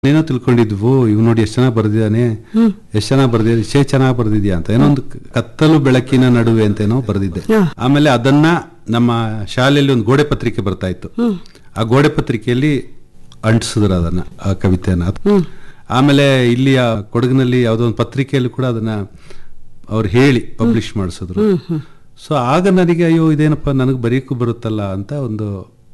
ಏನೋ ತಿಳ್ಕೊಂಡಿದ್ವು ಇವ್ ನೋಡಿ ಎಷ್ಟು ಚೆನ್ನಾಗಿ ಬರ್ದಿದ್ದಾನೆ ಎಷ್ಟು ಚೆನ್ನಾಗಿ ಬರ್ದಿದ್ದಾನೆ ಇಷ್ಟೇ ಚೆನ್ನಾಗಿ ಬರ್ದಿದ್ಯಾ ಅಂತ ಏನೋ ಒಂದು ಕತ್ತಲು ಬೆಳಕಿನ ನಡುವೆ ಅಂತ ಏನೋ ಬರ್ದಿದ್ದೆ ಆಮೇಲೆ ಅದನ್ನ ನಮ್ಮ ಶಾಲೆಯಲ್ಲಿ ಒಂದು ಗೋಡೆ ಪತ್ರಿಕೆ ಬರ್ತಾ ಇತ್ತು ಆ ಗೋಡೆ ಪತ್ರಿಕೆಯಲ್ಲಿ ಅಂಟಿಸಿದ್ರು ಅದನ್ನ ಆ ಕವಿತೆಯನ್ನ ಆಮೇಲೆ ಇಲ್ಲಿ ಆ ಕೊಡಗಿನಲ್ಲಿ ಯಾವುದೋ ಒಂದು ಪತ್ರಿಕೆಯಲ್ಲಿ ಕೂಡ ಅದನ್ನ ಅವ್ರು ಹೇಳಿ ಪಬ್ಲಿಷ್ ಮಾಡಿಸಿದ್ರು ಸೊ ಆಗ ನನಗೆ ಅಯ್ಯೋ ಇದೇನಪ್ಪ ನನಗೆ ಬರೆಯಕ್ಕೂ ಬರುತ್ತಲ್ಲ ಅಂತ ಒಂದು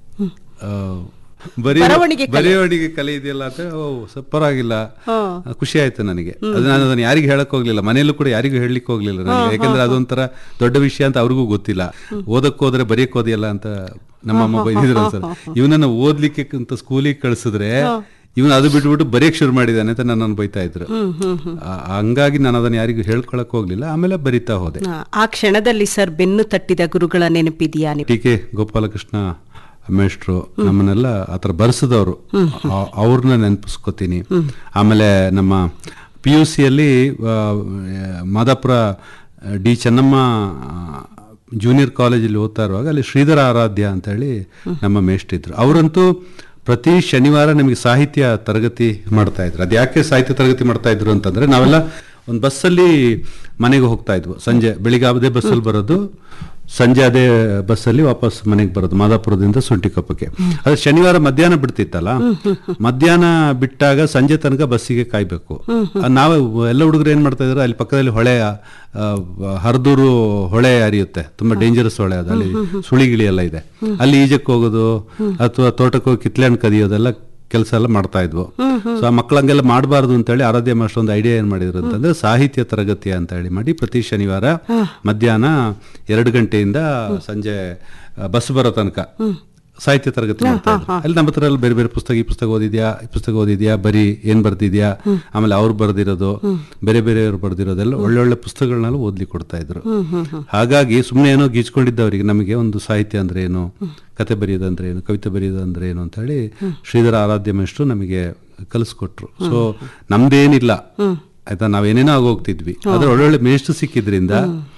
ಆ, ಬರೆಯೋ- ಬರವಣಿಗೆ ಕಲೆ. ಬರೆವಣಿಗೆ ಕಲೆ ಇದೆಯಲ್ಲ ಅಂತ ಓ ಸೂಪರ್ ಆಗಿಲ್ಲ ಖುಷಿ ಆಯ್ತು ನನಗೆ ಅದು ನಾನು ಅದನ್ನ ಯಾರಿಗೂ ಹೇಳಕ್ ಹೋಗ್ಲಿಲ್ಲ ಮನೆಯಲ್ಲೂ ಕೂಡ ಯಾರಿಗೂ ಹೇಳಲಿಕ್ಕೆ ಹೋಗ್ಲಿಲ್ಲ ನನಗೆ ಯಾಕಂದ್ರೆ ಅದೊಂಥರ ದೊಡ್ಡ ವಿಷಯ ಅಂತ ಅವ್ರಿಗೂ ಗೊತ್ತಿಲ್ಲ ಓದಕ್ ಹೋದ್ರೆ ಬರೆಯಕ್ ಹೋದಿಯಲ್ಲ ಅಂತ ನಮ್ಮಮ್ಮ ಬೈದಿದ್ರು ಸರ್ ಇವನನ್ನ ಓದ್ಲಿಕ್ಕೆ ಅಂತ ಸ್ಕೂಲಿಗೆ ಕಳ್ಸಿದ್ರೆ ಇವನು ಅದು ಬಿಟ್ಬಿಟ್ಟು ಬರೆಯಕ್ ಶುರು ಮಾಡಿದಾನೆ ಅಂತ ನನ್ನನ್ನು ಬೈತಾ ಇದ್ರು ಆ- ಹಂಗಾಗಿ ನಾನು ಅದನ್ನ ಯಾರಿಗೂ ಹೇಳ್ಕೊಳಕ್ ಹೋಗ್ಲಿಲ್ಲ ಆಮೇಲೆ ಬರಿತಾ ಹೋದೆ ಆ, ಆ ಕ್ಷಣದಲ್ಲಿ ಸರ್ ಬೆನ್ನು ತಟ್ಟಿದ ಗುರುಗಳ ನೆನಪಿದೆಯಾ ನೀವು ಟಿ ಕೆ ಗೋಪಾಲಕೃಷ್ಣ ಮೇಷ್ಟ್ರು ನಮ್ಮನ್ನೆಲ್ಲ ಆತರ ಬರ್ಸಿದವರು ಅವ್ರನ್ನ ನೆನಪಿಸ್ಕೋತೀನಿ ಆಮೇಲೆ ನಮ್ಮ ಪಿ ಯು ಸಿಯಲ್ಲಿ ಮಾದಾಪುರ ಡಿ ಚೆನ್ನಮ್ಮ ಜೂನಿಯರ್ ಕಾಲೇಜಲ್ಲಿ ಓದ್ತಾ ಇರುವಾಗ ಅಲ್ಲಿ ಶ್ರೀಧರ ಆರಾಧ್ಯ ಅಂತ ಹೇಳಿ ನಮ್ಮ ಮೇಷ್ಟ್ರಿದ್ರು ಅವರಂತೂ ಪ್ರತಿ ಶನಿವಾರ ನಮಗೆ ಸಾಹಿತ್ಯ ತರಗತಿ ಮಾಡ್ತಾ ಇದ್ರು ಅದು ಯಾಕೆ ಸಾಹಿತ್ಯ ತರಗತಿ ಮಾಡ್ತಾ ಇದ್ರು ಅಂತಂದ್ರೆ ನಾವೆಲ್ಲ ಒಂದು ಬಸ್ಸಲ್ಲಿ ಮನೆಗೆ ಹೋಗ್ತಾ ಇದ್ವು ಸಂಜೆ ಬೆಳಿಗ್ಗೆ ಅದೇ ಬಸ್ಸಲ್ಲಿ ಬರೋದು ಸಂಜೆ ಅದೇ ಬಸ್ಸಲ್ಲಿ ವಾಪಸ್ ಮನೆಗೆ ಬರೋದು ಮಾದಾಪುರದಿಂದ ಸುಂಟಿಕೊಪ್ಪಕ್ಕೆ ಅದು ಶನಿವಾರ ಮಧ್ಯಾಹ್ನ ಬಿಡ್ತಿತ್ತಲ್ಲ ಮಧ್ಯಾಹ್ನ ಬಿಟ್ಟಾಗ ಸಂಜೆ ತನಕ ಬಸ್ಸಿಗೆ ಕಾಯ್ಬೇಕು ಆ, ನಾವು ಎಲ್ಲ ಹುಡುಗರು ಏನ್ ಮಾಡ್ತಾ ಇದ್ರು ಅಲ್ಲಿ ಪಕ್ಕದಲ್ಲಿ ಹೊಳೆ ಆ, ಹರ್ದೂರು ಹೊಳೆ ಹರಿಯುತ್ತೆ ತುಂಬಾ ಡೇಂಜರಸ್ ಹೊಳೆ ಅದು ಅಲ್ಲಿ ಸುಳಿಗಿಳಿ ಎಲ್ಲ ಇದೆ ಅಲ್ಲಿ ಈಜಕ್ಕೆ ಹೋಗೋದು ಅಥವಾ ತೋಟಕ್ಕೆ ಹೋಗಿ ಕಿತ್ಲೆ ಹಣ್ಣು ಕದಿಯೋದೆಲ್ಲ ಕೆಲಸ ಎಲ್ಲ ಮಾಡ್ತಾ ಇದ್ವು ಸೊ ಆ ಮಕ್ಕಳಂಗೆಲ್ಲ ಮಾಡಬಾರ್ದು ಅಂತ ಹೇಳಿ ಆರಾಧ್ಯ ಮಾಸ್ಟರ್ ಒಂದು ಐಡಿಯಾ ಏನ್ ಮಾಡಿದ್ರು ಅಂತಂದ್ರೆ ಸಾಹಿತ್ಯ ತರಗತಿ ಅಂತ ಹೇಳಿ ಮಾಡಿ ಪ್ರತಿ ಶನಿವಾರ ಮಧ್ಯಾಹ್ನ ಎರಡು ಗಂಟೆಯಿಂದ ಸಂಜೆ ಆ, ಬಸ್ ಬರೋ ತನಕ ಸಾಹಿತ್ಯ ತರಗತಿ ಮಾಡ್ತಾ ಇದ್ರು ಅಲ್ಲಿ ನಮ್ಮ ಹತ್ರ ಎಲ್ಲ ಬೇರೆ ಬೇರೆ ಪುಸ್ತಕ ಈ ಪುಸ್ತಕ ಓದಿದ್ಯಾ ಈ ಪುಸ್ತಕ ಓದಿದ್ಯಾ ಬರೀ ಏನ್ ಬರ್ದಿದ್ಯಾ ಆಮೇಲೆ ಅವ್ರು ಬರ್ದಿರೋದು ಬೇರೆ ಬೇರೆಯವ್ರು ಬರ್ದಿರೋದೆಲ್ಲ ಒಳ್ಳೊಳ್ಳೆ ಪುಸ್ತಕಗಳನ್ನೆಲ್ಲ ಓದ್ಲಿಕ್ಕೆ ಕೊಡ್ತಾ ಇದ್ರು ಹಾಗಾಗಿ ಸುಮ್ಮನೆ ಏನೋ ಗೀಚ್ಕೊಂಡಿದ್ದವರಿಗೆ ನಮಗೆ ಒಂದು ಸಾಹಿತ್ಯ ಅಂದ್ರೆ ಏನು ಕತೆ ಬರೆಯೋದಂದ್ರೆ ಏನು ಕವಿತೆ ಬರೆಯೋದಂದ್ರೆ ಏನು ಅಂತ ಹೇಳಿ ಶ್ರೀಧರ ಆರಾಧ್ಯ ಮೇಷ್ಟ್ರು ನಮಗೆ ಕಲಿಸ್ಕೊಟ್ರು ಸೊ ನಮ್ದೇನಿಲ್ಲ ಆಯ್ತಾ ನಾವೇನೇನೋ ಆಗೋಗ್ತಿದ್ವಿ ಆದ್ರೆ ಒಳ್ಳೊಳ್ಳೆ ಮೇಷ್ಟ್ರು ಸಿಕ್ಕಿದ್ರಿಂದ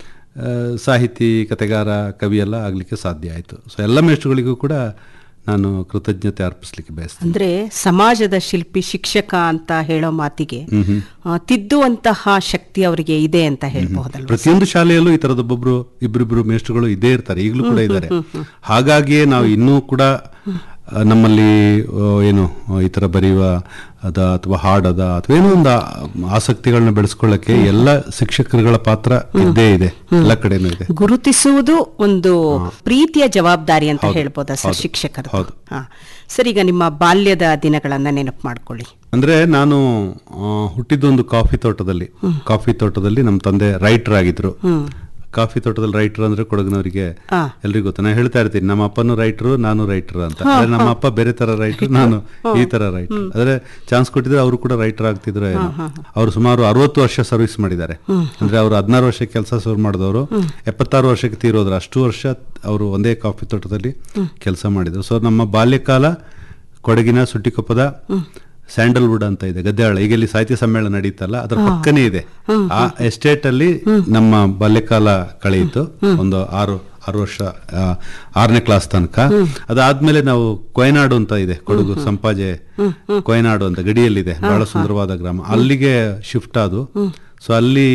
ಆ, ಸಾಹಿತಿ ಕತೆಗಾರ ಕವಿ ಎಲ್ಲ ಆಗ್ಲಿಕ್ಕೆ ಸಾಧ್ಯ ಆಯ್ತು ಸೊ ಎಲ್ಲ ಮೇಷ್ಟ್ರುಗಳಿಗೂ ಕೂಡ ನಾನು ಕೃತಜ್ಞತೆ ಅರ್ಪಿಸ್ಲಿಕ್ಕೆ ಬಯಸ್ತೇನೆ ಅಂದ್ರೆ ಸಮಾಜದ ಶಿಲ್ಪಿ ಶಿಕ್ಷಕ ಅಂತ ಹೇಳೋ ಮಾತಿಗೆ ಆ, ತಿದ್ದುವಂತಹ ಶಕ್ತಿ ಅವರಿಗೆ ಇದೆ ಅಂತ ಹೇಳ್ಬಹುದಲ್ವ ಪ್ರತಿಯೊಂದು ಶಾಲೆಯಲ್ಲೂ ಈ ತರದ ಒಬ್ಬೊಬ್ರು ಇಬ್ಬರಿಬ್ರು ಮೇಷ್ಟ್ರುಗಳು ಇದ್ದೇ ಇರ್ತಾರೆ ಈಗಲೂ ಕೂಡ ಇದ್ದಾರೆ ಹಾಗಾಗಿಯೇ ನಾವು ಇನ್ನೂ ಕೂಡ ಆ, ನಮ್ಮಲ್ಲಿ ಆ, ಏನು ಆ, ಈ ತರ ಬರೆಯುವ ಅದ ಅಥವಾ ಹಾಡದ ಅಥವಾ ಏನೋ ಒಂದು ಆ- ಆಸಕ್ತಿಗಳನ್ನ ಬೆಳೆಸ್ಕೊಳ್ಳಕ್ಕೆ ಎಲ್ಲ ಶಿಕ್ಷಕರುಗಳ ಪಾತ್ರ ಇದ್ದೇ ಇದೆ ಎಲ್ಲ ಕಡೆನೂ ಇದೆ ಗುರುತಿಸುವುದು ಒಂದು ಪ್ರೀತಿಯ ಜವಾಬ್ದಾರಿ ಅಂತ ಹೇಳ್ಬೋದಾ ಸರ್ ಶಿಕ್ಷಕರು ಹೌದು. ಸರ್ ಈಗ ನಿಮ್ಮ ಬಾಲ್ಯದ ದಿನಗಳನ್ನ ನೆನಪು ಮಾಡ್ಕೊಳ್ಳಿ ಅಂದ್ರೆ ನಾನು ಆ, ಹುಟ್ಟಿದ್ದೊಂದು ಕಾಫಿ ತೋಟದಲ್ಲಿ ಕಾಫಿ ತೋಟದಲ್ಲಿ ನಮ್ಮ ತಂದೆ ರೈಟರ್ ಆಗಿದ್ರು ಕಾಫಿ ತೋಟದಲ್ಲಿ ರೈಟರ್ ಅಂದ್ರೆ ಕೊಡಗಿನವರಿಗೆ ಆ. ಎಲ್ರಿಗೂ ಗೊತ್ತು ನಾನು ಹೇಳ್ತಾ ಇರ್ತೀನಿ ನಮ್ಮ ಅಪ್ಪನು ರೈಟರ್ ನಾನು ರೈಟರ್ ಅಂತ ಆದ್ರೆ ನಮ್ಮ ಅಪ್ಪ ಬೇರೆ ತರ ರೈಟರ್ ನಾನು ಈ ತರ ರೈಟರ್ ಆದ್ರೆ ಚಾನ್ಸ್ ಕೊಟ್ಟಿದ್ರೆ ಅವರು ಕೂಡ ರೈಟರ್ ಆಗ್ತಿದ್ರು ಏನೋ ಅವರು ಸುಮಾರು ಅರವತ್ತು ವರ್ಷ ಸರ್ವಿಸ್ ಮಾಡಿದ್ದಾರೆ ಅಂದ್ರೆ ಅವರು ಹದಿನಾರು ವರ್ಷ ಕೆಲಸ ಶುರು ಮಾಡಿದವರು ಎಪ್ಪತ್ತಾರು ವರ್ಷಕ್ಕೆ ತೀರೋದ್ರು ಅಷ್ಟು ವರ್ಷ ಅವರು ಒಂದೇ ಕಾಫಿ ತೋಟದಲ್ಲಿ ಕೆಲಸ ಮಾಡಿದ್ರು ಸೊ ನಮ್ಮ ಬಾಲ್ಯಕಾಲ ಕೊಡಗಿನ ಸುಟ್ಟಿಕೊಪ್ಪದ ಸ್ಯಾಂಡಲ್ವುಡ್ ಅಂತ ಇದೆ ಗದ್ದೆಹಾಳ ಈಗ ಇಲ್ಲಿ ಸಾಹಿತ್ಯ ಸಮ್ಮೇಳನ ನಡೀತಲ್ಲ ಅದ್ರ ಪಕ್ಕನೇ ಇದೆ ಆ ಎಸ್ಟೇಟ್ ಅಲ್ಲಿ ನಮ್ಮ ಬಾಲ್ಯಕಾಲ ಕಳೆಯಿತು ಒಂದು ಆರು ಆರು ವರ್ಷ ಆ, ಆರನೇ ಕ್ಲಾಸ್ ತನಕ ಅದಾದ್ಮೇಲೆ ನಾವು ಕೊಯನಾಡು ಅಂತ ಇದೆ ಕೊಡಗು ಸಂಪಾಜೆ ಕೊಯನಾಡು ಅಂತ ಗಡಿಯಲ್ಲಿದೆ ಬಹಳ ಸುಂದರವಾದ ಗ್ರಾಮ ಅಲ್ಲಿಗೆ ಶಿಫ್ಟ್ ಆದು ಸೊ ಅಲ್ಲಿ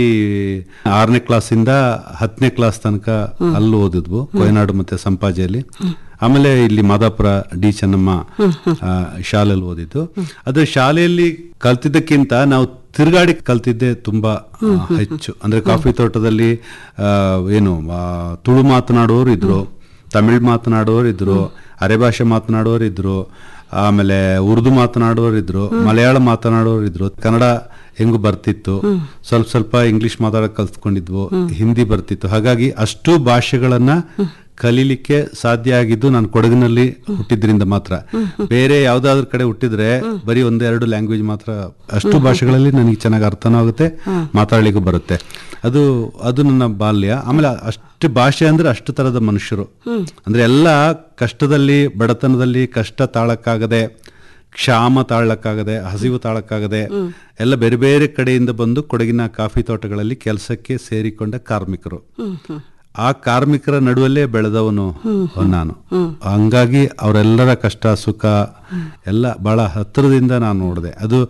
ಆರನೇ ಕ್ಲಾಸಿಂದ ಹತ್ತನೇ ಕ್ಲಾಸ್ ತನಕ ಅಲ್ಲಿ ಓದಿದ್ವು ಕೊಯನಾಡು ಮತ್ತೆ ಸಂಪಾಜೆಯಲ್ಲಿ ಆಮೇಲೆ ಇಲ್ಲಿ ಮಾದಾಪುರ ಡಿ ಚೆನ್ನಮ್ಮ ಆ, ಶಾಲೆಯಲ್ಲಿ ಓದಿದ್ದು ಅದು ಶಾಲೆಯಲ್ಲಿ ಕಲ್ತಿದ್ದಕ್ಕಿಂತ ನಾವು ತಿರುಗಾಡಿ ಕಲ್ತಿದ್ದೆ ತುಂಬಾ ಆ, ಹೆಚ್ಚು ಅಂದ್ರೆ ಕಾಫಿ ತೋಟದಲ್ಲಿ ಆ, ಏನು ಆ, ತುಳು ಮಾತನಾಡುವವರು ಇದ್ರು ತಮಿಳ್ ಮಾತನಾಡುವವರು ಇದ್ರು ಅರೆಭಾಷೆ ಮಾತನಾಡುವವರು ಇದ್ರು ಆಮೇಲೆ ಉರ್ದು ಮಾತನಾಡುವವರು ಇದ್ರು ಮಲಯಾಳ ಮಾತನಾಡುವವರು ಇದ್ರು ಕನ್ನಡ ಹೆಂಗು ಬರ್ತಿತ್ತು ಸ್ವಲ್ಪ ಸ್ವಲ್ಪ ಇಂಗ್ಲಿಷ್ ಮಾತಾಡಕ್ ಕಲ್ತ್ಕೊಂಡಿದ್ವು ಹಿಂದಿ ಬರ್ತಿತ್ತು ಹಾಗಾಗಿ ಅಷ್ಟು ಭಾಷೆಗಳನ್ನ ಕಲೀಲಿಕ್ಕೆ ಸಾಧ್ಯ ಆಗಿದ್ದು ನಾನು ಕೊಡಗಿನಲ್ಲಿ ಹುಟ್ಟಿದ್ರಿಂದ ಮಾತ್ರ ಬೇರೆ ಯಾವ್ದಾದ್ರು ಕಡೆ ಹುಟ್ಟಿದ್ರೆ ಬರೀ ಒಂದೆರಡು ಲ್ಯಾಂಗ್ವೇಜ್ ಮಾತ್ರ ಅಷ್ಟು ಭಾಷೆಗಳಲ್ಲಿ ನನಗೆ ಚೆನ್ನಾಗಿ ಅರ್ಥನೂ ಆಗುತ್ತೆ ಮಾತಾಡ್ಲಿಕ್ಕೂ ಬರುತ್ತೆ ಅದು ಅದು ನನ್ನ ಬಾಲ್ಯ ಆಮೇಲೆ ಅಷ್ಟು ಭಾಷೆ ಅಂದ್ರೆ ಅಷ್ಟು ತರದ ಮನುಷ್ಯರು ಅಂದ್ರೆ ಎಲ್ಲ ಕಷ್ಟದಲ್ಲಿ ಬಡತನದಲ್ಲಿ ಕಷ್ಟ ತಾಳಕ್ಕಾಗದೆ ಕ್ಷಾಮ ತಾಳಕ್ಕಾಗದೆ ಹಸಿವು ತಾಳಕ್ಕಾಗದೆ ಎಲ್ಲ ಬೇರೆ ಬೇರೆ ಕಡೆಯಿಂದ ಬಂದು ಕೊಡಗಿನ ಕಾಫಿ ತೋಟಗಳಲ್ಲಿ ಕೆಲಸಕ್ಕೆ ಸೇರಿಕೊಂಡ ಕಾರ್ಮಿಕರು ಆ ಕಾರ್ಮಿಕರ ನಡುವಲ್ಲೇ ಬೆಳೆದವನು ನಾನು ಹಂಗಾಗಿ ಅವರೆಲ್ಲರ ಕಷ್ಟ ಸುಖ ಎಲ್ಲ ಬಹಳ ಹತ್ತಿರದಿಂದ ನಾನು ನೋಡಿದೆ ಅದು